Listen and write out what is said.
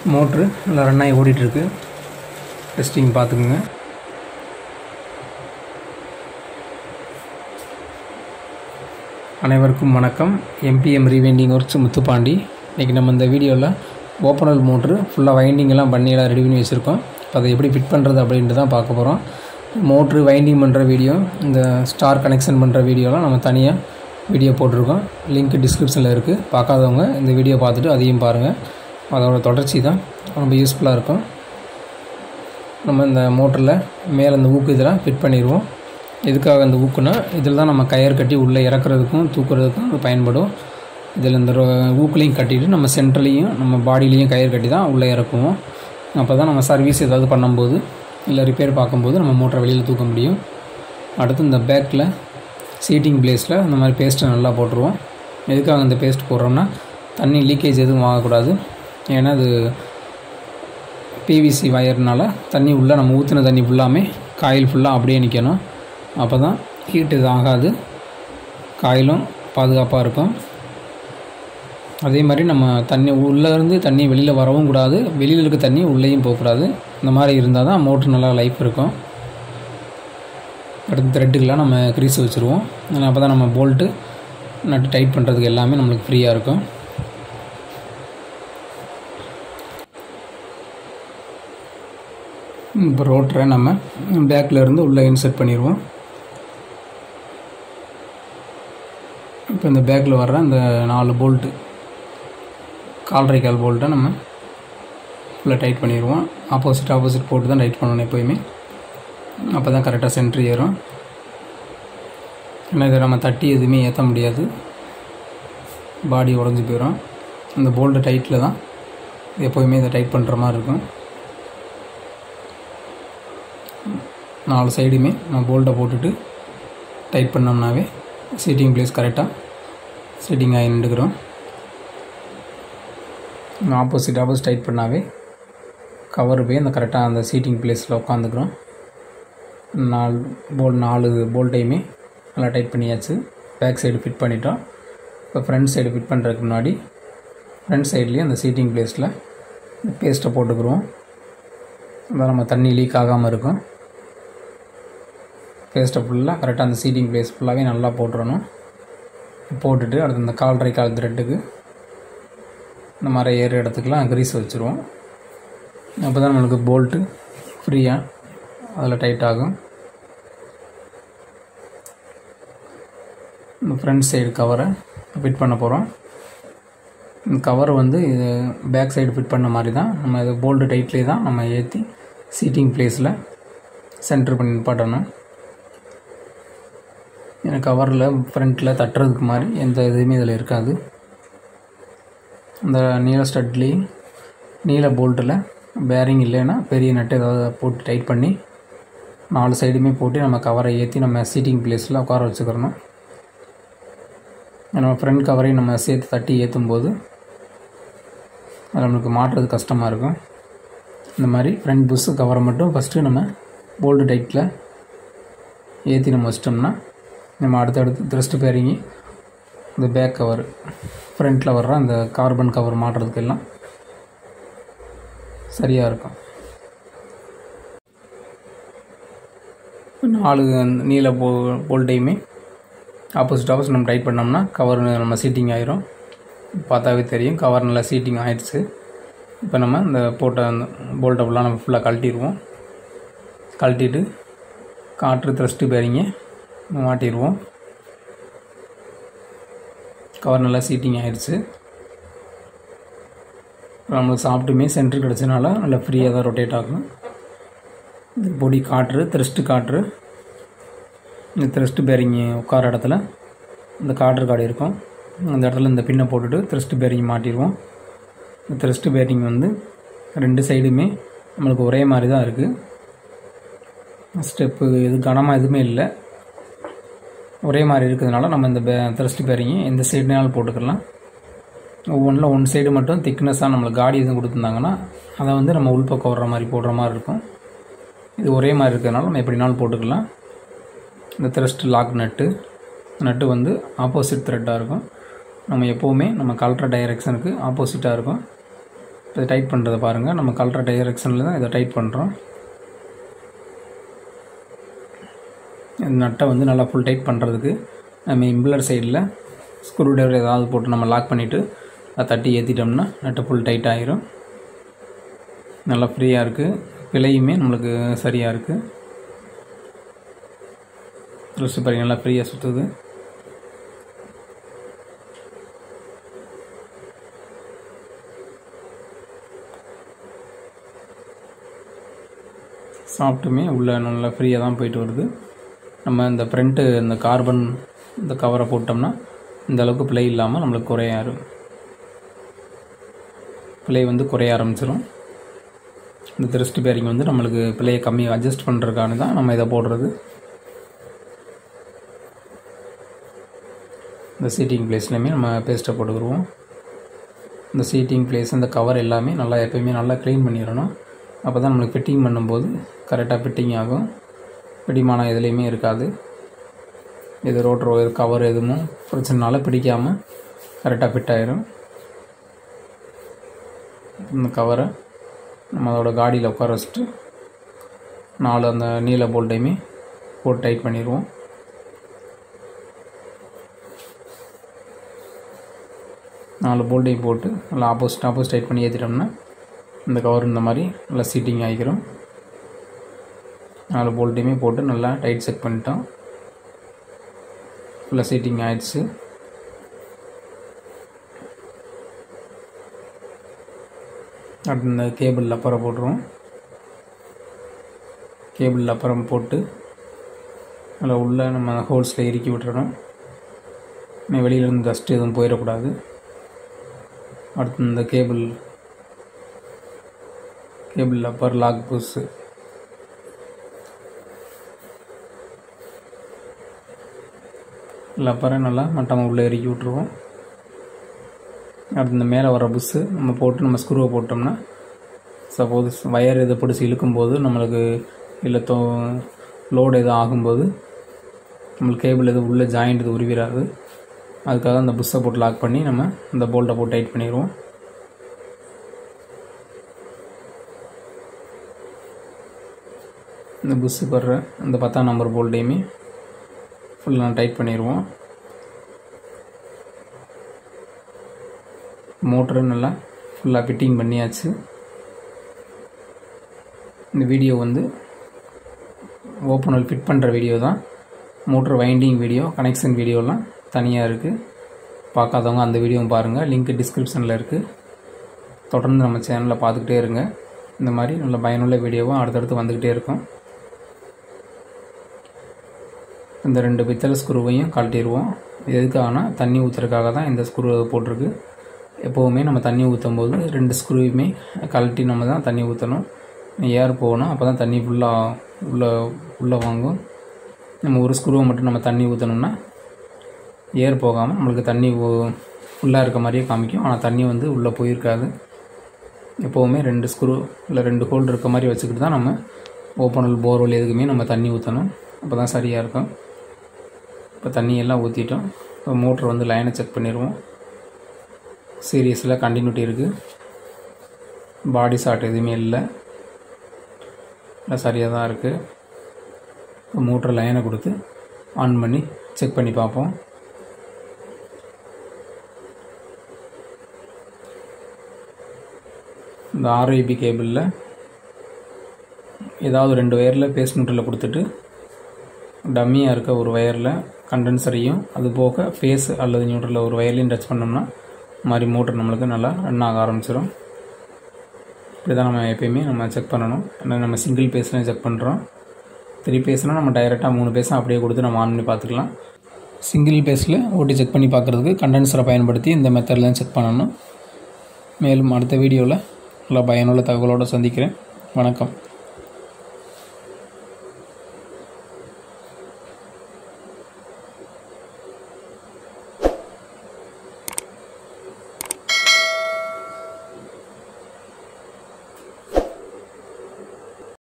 motor நல்லா run ஆகி ஓடிட்டுருக்கு டெஸ்டிங் பார்த்துக்குங்க அனைவருக்கும் வணக்கம் எம்பிஎம் ரீவைண்டிங் ஒர்க்ஸ் முத்துப்பாண்டி இன்றைக்கி நம்ம இந்த வீடியோவில் ஓப்பனல் மோட்ரு ஃபுல்லாக வைண்டிங் எல்லாம் பண்ணி எல்லாம் ரெடி பண்ணி வச்சுருக்கோம் இப்போ அதை எப்படி ஃபிட் பண்ணுறது அப்படின்ட்டு தான் பார்க்க போகிறோம் மோட்ரு வைண்டிங் பண்ணுற வீடியோ இந்த ஸ்டார் கனெக்ஷன் பண்ணுற வீடியோலாம் நம்ம தனியாக வீடியோ போட்டிருக்கோம் லிங்க் டிஸ்கிரிப்ஷனில் இருக்குது பார்க்காதவங்க இந்த வீடியோ பார்த்துட்டு அதையும் பாருங்கள் அதோட தொடர்ச்சி தான் ரொம்ப யூஸ்ஃபுல்லாக இருக்கும் நம்ம இந்த மோட்டரில் மேலே இந்த ஊக்கு இதெல்லாம் ஃபிட் பண்ணிடுவோம் எதுக்காக இந்த ஊக்குனா இதில் தான் நம்ம கயர் கட்டி உள்ளே இறக்குறதுக்கும் தூக்குறதுக்கும் இது பயன்படும் இதில் இந்த ரோ- ஊக்குலையும் கட்டிட்டு நம்ம சென்ட்ரலையும் நம்ம பாடியிலையும் கயர் கட்டி தான் உள்ளே இறக்குவோம் அப்போ தான் நம்ம சர்வீஸ் ஏதாவது பண்ணும்போது இல்லை ரிப்பேர் பார்க்கும்போது நம்ம மோட்டரை வெளியில் தூக்க முடியும் அடுத்து இந்த பேக்கில் சீட்டிங் பிளேஸில் இந்த மாதிரி பேஸ்ட்டை நல்லா போட்டுருவோம் எதுக்காக இந்த பேஸ்ட் போடுறோம்னா தண்ணி லீக்கேஜ் எதுவும் ஆகக்கூடாது ஏன்னா அது பிவிசி வயர்னால தண்ணி உள்ளே நம்ம ஊற்றின தண்ணி ஃபுல்லாமே காயில் ஃபுல்லாக அப்படியே நிற்கணும் அப்போ தான் ஹீட் இது ஆகாது காயிலும் பாதுகாப்பாக இருக்கும் அதே மாதிரி நம்ம தண்ணி உள்ளே இருந்து தண்ணி வெளியில் வரவும் கூடாது வெளியில் இருக்க தண்ணி உள்ளேயும் போகக்கூடாது இந்த மாதிரி இருந்தால் தான் மோட்ரு நல்லா லைஃப் இருக்கும் அடுத்து த்ரெட்டுக்கெலாம் நம்ம க்ரீஸ் வச்சுருவோம் அப்போ தான் நம்ம போல்ட்டு நட்டு டைட் பண்ணுறதுக்கு எல்லாமே நம்மளுக்கு ஃப்ரீயாக இருக்கும் இப்போ ரோட்டரை நம்ம பேக்கில் இருந்து உள்ளே இன்செர்ட் பண்ணிடுவோம் இப்போ இந்த பேக்கில் வர்ற இந்த நாலு போல்ட்டு கால்ரை கால் போல்ட்டை நம்ம ஃபுல்லாக டைட் பண்ணிடுவோம் ஆப்போசிட் ஆப்போசிட் போட்டு தான் டைட் பண்ணணும் எப்போயுமே அப்போ தான் கரெக்டாக சென்ட்ரு ஏறும் ஏன்னா இதை நம்ம தட்டி எதுவுமே ஏற்ற முடியாது பாடி உடஞ்சி போயிடும் இந்த போல்ட்டு டைட்டில் தான் எப்போயுமே இதை டைட் பண்ணுற மாதிரி இருக்கும் நாலு சைடுமே நம்ம போல்ட்டை போட்டுட்டு டைட் பண்ணோம்னாவே சீட்டிங் பிளேஸ் கரெக்டாக சீட்டிங் ஆகி நின்றுக்கிறோம் ஆப்போசிட் ஆப்போசிட் டைட் பண்ணாவே கவர் போய் அந்த கரெக்டாக அந்த சீட்டிங் பிளேஸில் உட்காந்துக்கிறோம் நாலு போல் நாலு போல்ட்டையுமே நல்லா டைட் பண்ணியாச்சு பேக் சைடு ஃபிட் பண்ணிட்டோம் இப்போ ஃப்ரண்ட் சைடு ஃபிட் பண்ணுறதுக்கு முன்னாடி ஃப்ரண்ட் சைட்லேயும் அந்த சீட்டிங் பிளேஸில் இந்த பேஸ்ட்டை போட்டுக்கிறோம் அதான் நம்ம தண்ணி லீக் ஆகாமல் இருக்கும் பேஸ்ட்டை ஃபுல்லாக கரெக்டாக அந்த சீட்டிங் பிளேஸ் ஃபுல்லாகவே நல்லா போட்டுறணும் போட்டுட்டு அடுத்து இந்த கால்ரை கால் த்ரெட்டுக்கு இந்த மாதிரி ஏறு இடத்துக்குலாம் கிரீஸ் வச்சுருவோம் அப்போ தான் நம்மளுக்கு போல்ட்டு ஃப்ரீயாக அதில் டைட் ஆகும் இந்த ஃப்ரண்ட் சைடு கவரை ஃபிட் பண்ண போகிறோம் இந்த கவர் வந்து இது பேக் சைடு ஃபிட் பண்ண மாதிரி தான் நம்ம இது போல்டு டைட்லேயே தான் நம்ம ஏற்றி சீட்டிங் பிளேஸில் சென்டர் பண்ணி நிப்பாட்டணும் ஏன்னா கவரில் ஃப்ரண்ட்டில் தட்டுறதுக்கு மாதிரி எந்த இதுவுமே இதில் இருக்காது அந்த நீல ஸ்டட்லேயும் நீல போல்ட்டில் பேரிங் இல்லைன்னா பெரிய நட்டு ஏதாவது போட்டு டைட் பண்ணி நாலு சைடுமே போட்டு நம்ம கவரை ஏற்றி நம்ம சீட்டிங் பிளேஸில் உட்கார வச்சுக்கிறணும் நம்ம ஃப்ரண்ட் கவரையும் நம்ம சேர்த்து தட்டி ஏற்றும் போது அது நம்மளுக்கு மாட்டுறது கஷ்டமாக இருக்கும் இந்த மாதிரி ஃப்ரண்ட் புஷ் கவரை மட்டும் ஃபஸ்ட்டு நம்ம போல்டு டைட்டில் ஏற்றி நம்ம வச்சிட்டோம்னா நம்ம அடுத்தடுத்து த்ரெஸ்ட் பேரிங்கி இந்த பேக் கவர் ஃப்ரண்ட்டில் வர்ற அந்த கார்பன் கவர் மாட்டுறதுக்கு எல்லாம் சரியாக இருக்கும் நாலு நீல போ போல்ட்டையுமே ஆப்போசிட் ஆப்போசிட் நம்ம டைட் பண்ணோம்னா கவர் நம்ம சீட்டிங் ஆயிரும் பார்த்தாவே தெரியும் கவர் நல்லா சீட்டிங் ஆயிடுச்சு இப்போ நம்ம இந்த போட்ட அந்த போல்ட்டை ஃபுல்லாக நம்ம ஃபுல்லாக கழட்டிடுவோம் கழட்டிட்டு காற்று த்ரெஸ்ட்டு பேரிங்க மாட்டிடுவோம் கவர் நல்லா சீட்டிங் ஆயிடுச்சு நம்மளுக்கு சாப்பிட்டுமே சென்டர் கிடச்சனால நல்லா ஃப்ரீயாக தான் ரொட்டேட் ஆகும் இது பொடி காற்று த்ரெஸ்ட்டு காற்று இந்த த்ரெஸ்ட்டு பேரிங் உட்கார இடத்துல இந்த காற்று காடு இருக்கும் அந்த இடத்துல இந்த பின்னை போட்டுட்டு த்ரெஸ்ட்டு பேரிங் மாட்டிடுவோம் இந்த த்ரெஸ்ட்டு பேரிங் வந்து ரெண்டு சைடுமே நம்மளுக்கு ஒரே மாதிரி தான் இருக்குது ஸ்டெப்பு இது கனமாக எதுவுமே இல்லை ஒரே மாதிரி இருக்கிறதுனால நம்ம இந்த பே த்ரெஸ்ட் பேரிங்க எந்த சைடுனாலும் போட்டுக்கலாம் ஒவ்வொன்றில் ஒன் சைடு மட்டும் திக்னஸாக நம்மளுக்கு காடி எதுவும் கொடுத்துருந்தாங்கன்னா அதை வந்து நம்ம உள்பக்கம் வர்ற மாதிரி போடுற மாதிரி இருக்கும் இது ஒரே மாதிரி இருக்கிறதுனால நம்ம எப்படினாலும் போட்டுக்கலாம் இந்த த்ரெஸ்ட் லாக் நட்டு நட்டு வந்து ஆப்போசிட் த்ரெட்டாக இருக்கும் நம்ம எப்போவுமே நம்ம கல்ட்ர டைரெக்ஷனுக்கு ஆப்போசிட்டாக இருக்கும் இதை டைட் பண்ணுறதை பாருங்கள் நம்ம கலர் டைரக்ஷனில் தான் இதை டைட் பண்ணுறோம் இந்த நட்டை வந்து நல்லா ஃபுல் டைட் பண்ணுறதுக்கு நம்ம இம்பிளர் சைடில் ஸ்க்ரூ டிரைவர் ஏதாவது போட்டு நம்ம லாக் பண்ணிவிட்டு அதை தட்டி ஏற்றிட்டோம்னா நட்டு ஃபுல் டைட் ஆகிரும் நல்லா ஃப்ரீயாக இருக்குது விலையுமே நம்மளுக்கு சரியாக இருக்குது ட்ரெஸ்ஸு பாருங்க நல்லா ஃப்ரீயாக சுற்றுது சாப்பிட்டுமே உள்ளே நல்லா ஃப்ரீயாக தான் போயிட்டு வருது நம்ம இந்த ஃப்ரண்ட்டு இந்த கார்பன் இந்த கவரை போட்டோம்னா இந்த அளவுக்கு பிழை இல்லாமல் நம்மளுக்கு குறையாரு பிழை வந்து குறைய ஆரம்பிச்சிடும் இந்த திருஷ்டி பேரிங் வந்து நம்மளுக்கு பிழையை கம்மி அட்ஜஸ்ட் பண்ணுறதுக்கான தான் நம்ம இதை போடுறது இந்த சீட்டிங் பிளேஸ்லையுமே நம்ம பேஸ்ட்டை போட்டுக்கிடுவோம் இந்த சீட்டிங் பிளேஸ் இந்த கவர் எல்லாமே நல்லா எப்பயுமே நல்லா க்ளீன் பண்ணிடணும் அப்போ தான் நம்மளுக்கு ஃபிட்டிங் பண்ணும்போது கரெக்டாக ஃபிட்டிங் ஆகும் பிடிமானம் எதுலேயுமே இருக்காது இது ரோட்ரு ஒயர் கவர் எதுவும் பிரச்சனைனால பிடிக்காமல் கரெக்டாக ஃபிட் ஆயிரும் இந்த கவரை நம்ம அதோட காடியில் உட்கார வச்சுட்டு நாலு அந்த நீல போல்ட்டையுமே போட்டு டைட் பண்ணிடுவோம் நாலு போல்ட்டையும் போட்டு நல்லா ஆப்போசிட் ஆப்போசிட் டைட் பண்ணி ஏற்றிட்டோம்னா இந்த கவர் இந்த மாதிரி நல்லா சீட்டிங் ஆகிக்கிறோம் நாலு போல்ட்டையுமே போட்டு நல்லா டைட் செக் பண்ணிட்டோம் ஃபுல்லாக சீட்டிங் ஆயிடுச்சு அடுத்து இந்த கேபிள் அப்புறம் போட்டுருவோம் கேபிள் அப்புறம் போட்டு அதில் உள்ள நம்ம ஹோல்ஸில் இறுக்கி விட்டுறணும் வெளியிலேருந்து டஸ்ட்டு எதுவும் போயிடக்கூடாது அடுத்து இந்த cable cable upper lock bush லப்பரை நல்லா மட்டமாக உள்ளே இறக்கி விட்ருவோம் அடுத்து இந்த மேலே வர புஷ்ஷு நம்ம போட்டு நம்ம ஸ்க்ரூவை போட்டோம்னா சப்போஸ் வயர் இதை பிடிச்சி இழுக்கும்போது நம்மளுக்கு இல்லை தோ லோடு எதுவும் ஆகும்போது நம்மளுக்கு கேபிள் எதுவும் உள்ளே ஜாயிண்ட் இது உருவிடாது அதுக்காக அந்த புஷ்ஷை போட்டு லாக் பண்ணி நம்ம இந்த போல்ட்டை போட்டு டைட் பண்ணிடுவோம் இந்த புஷ்ஷு படுற அந்த பத்தாம் நம்பர் போல்ட்டையுமே ஃபுல்லாக டைட் பண்ணிடுவோம் மோட்டரு நல்லா ஃபுல்லாக ஃபிட்டிங் பண்ணியாச்சு இந்த வீடியோ வந்து ஓப்பனல் ஃபிட் பண்ணுற வீடியோ தான் மோட்ரு வைண்டிங் வீடியோ கனெக்ஷன் வீடியோலாம் தனியாக இருக்குது பார்க்காதவங்க அந்த வீடியோவும் பாருங்கள் லிங்க் டிஸ்கிரிப்ஷனில் இருக்குது தொடர்ந்து நம்ம சேனலில் பார்த்துக்கிட்டே இருங்க இந்த மாதிரி நல்ல பயனுள்ள வீடியோவும் அடுத்தடுத்து வந்துக்கிட்டே இருக்கும் இந்த ரெண்டு பித்தளை ஸ்க்ரூவையும் கழட்டிடுவோம் எதுக்காகனா தண்ணி ஊற்றுறதுக்காக தான் இந்த ஸ்க்ரூ போட்டிருக்கு எப்போவுமே நம்ம தண்ணி ஊற்றும் போது ரெண்டு ஸ்க்ரூவையுமே கழட்டி நம்ம தான் தண்ணி ஊற்றணும் ஏர் போகணும் அப்போ தான் தண்ணி ஃபுல்லாக உள்ளே உள்ளே வாங்கும் நம்ம ஒரு ஸ்க்ரூவை மட்டும் நம்ம தண்ணி ஊற்றணும்னா ஏர் போகாமல் நம்மளுக்கு தண்ணி ஃபுல்லாக இருக்க மாதிரியே காமிக்கும் ஆனால் தண்ணி வந்து உள்ளே போயிருக்காது எப்போவுமே ரெண்டு ஸ்க்ரூ இல்லை ரெண்டு ஹோல்டு இருக்க மாதிரி வச்சுக்கிட்டு தான் நம்ம ஓப்பனல் போர்வெல் எதுக்குமே நம்ம தண்ணி ஊற்றணும் அப்போ தான் சரியாக இருக்கும் இப்போ தண்ணியெல்லாம் ஊற்றிட்டோம் இப்போ மோட்ரு வந்து லைனை செக் பண்ணிடுவோம் சீரியஸில் கண்டினியூட்டி இருக்குது பாடி ஷார்ட் எதுவுமே இல்லை இல்லை சரியாக தான் இருக்குது இப்போ மோட்ரு லைனை கொடுத்து ஆன் பண்ணி செக் பண்ணி பார்ப்போம் இந்த ஆர்ஐபி கேபிளில் ஏதாவது ரெண்டு ஒயரில் பேஸ் நியூட்ரலில் கொடுத்துட்டு டம்மியாக இருக்க ஒரு ஒயரில் கண்டென்சரையும் அது போக ஃபேஸ் அல்லது நியூட்ரலில் ஒரு ஒயர்லையும் டச் பண்ணோம்னா மாதிரி மோட்டர் நம்மளுக்கு நல்லா ரன் ஆக ஆரம்பிச்சிடும் இப்படி தான் நம்ம எப்பயுமே நம்ம செக் பண்ணணும் ஏன்னா நம்ம சிங்கிள் பேஸ்லையும் செக் பண்ணுறோம் த்ரீ பேஸ்னால் நம்ம டைரெக்டாக மூணு பேஸும் அப்படியே கொடுத்து நம்ம ஆன் பண்ணி பார்த்துக்கலாம் சிங்கிள் பேஸில் ஓட்டி செக் பண்ணி பார்க்குறதுக்கு கண்டென்சரை பயன்படுத்தி இந்த மெத்தடில் தான் செக் பண்ணணும் மேலும் அடுத்த வீடியோவில் நல்லா பயனுள்ள தகவலோடு சந்திக்கிறேன் வணக்கம்